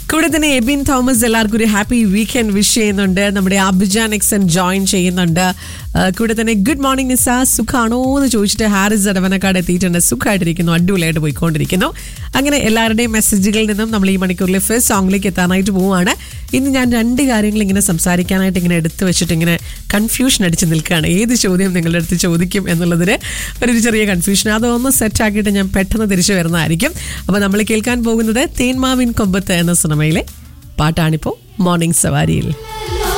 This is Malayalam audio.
കൂടെ തന്നെ എബിൻ തോമസ് എല്ലാവർക്കും ഒരു ഹാപ്പി വീക്കെൻഡ് വിഷ് ചെയ്യുന്നുണ്ട് നമ്മുടെ അബിജാൻ എക്സൻ ജോയിൻ ചെയ്യുന്നുണ്ട് ആ, കൂടെ തന്നെ ഗുഡ് മോർണിംഗ് നിസ സുഖാണോ എന്ന് ചോദിച്ചിട്ട് ഹാരിസ് അടവനക്കാട് എത്തിയിട്ടുണ്ട് സുഖമായിട്ടിരിക്കുന്നു അടിപൊളിയായിട്ട് പോയിക്കൊണ്ടിരിക്കുന്നു അങ്ങനെ എല്ലാവരുടെയും മെസ്സേജുകളിൽ നിന്നും നമ്മൾ ഈ മണിക്കൂറിലെ ഫസ്റ്റ് സോങ്ങിലേക്ക് എത്താനായിട്ട് പോവുകയാണ് ഇന്ന് ഞാൻ രണ്ട് കാര്യങ്ങൾ ഇങ്ങനെ സംസാരിക്കാനായിട്ട് ഇങ്ങനെ എടുത്തു വെച്ചിട്ട് ഇങ്ങനെ കൺഫ്യൂഷൻ അടിച്ച് നിൽക്കുകയാണ് ഏത് ചോദ്യം നിങ്ങളുടെ അടുത്ത് ചോദിക്കും എന്നുള്ളതിന് ഒരു ചെറിയ കൺഫ്യൂഷൻ അതൊന്ന് സെറ്റ് ആക്കിയിട്ട് ഞാൻ പെട്ടെന്ന് തിരിച്ചു വരുന്നതായിരിക്കും അപ്പോൾ നമ്മൾ കേൾക്കാൻ പോകുന്നത് തേന്മാവിൻ കൊമ്പത്ത് എന്ന സിനിമയിലെ പാട്ടാണിപ്പോൾ മോർണിംഗ് സവാരിയിൽ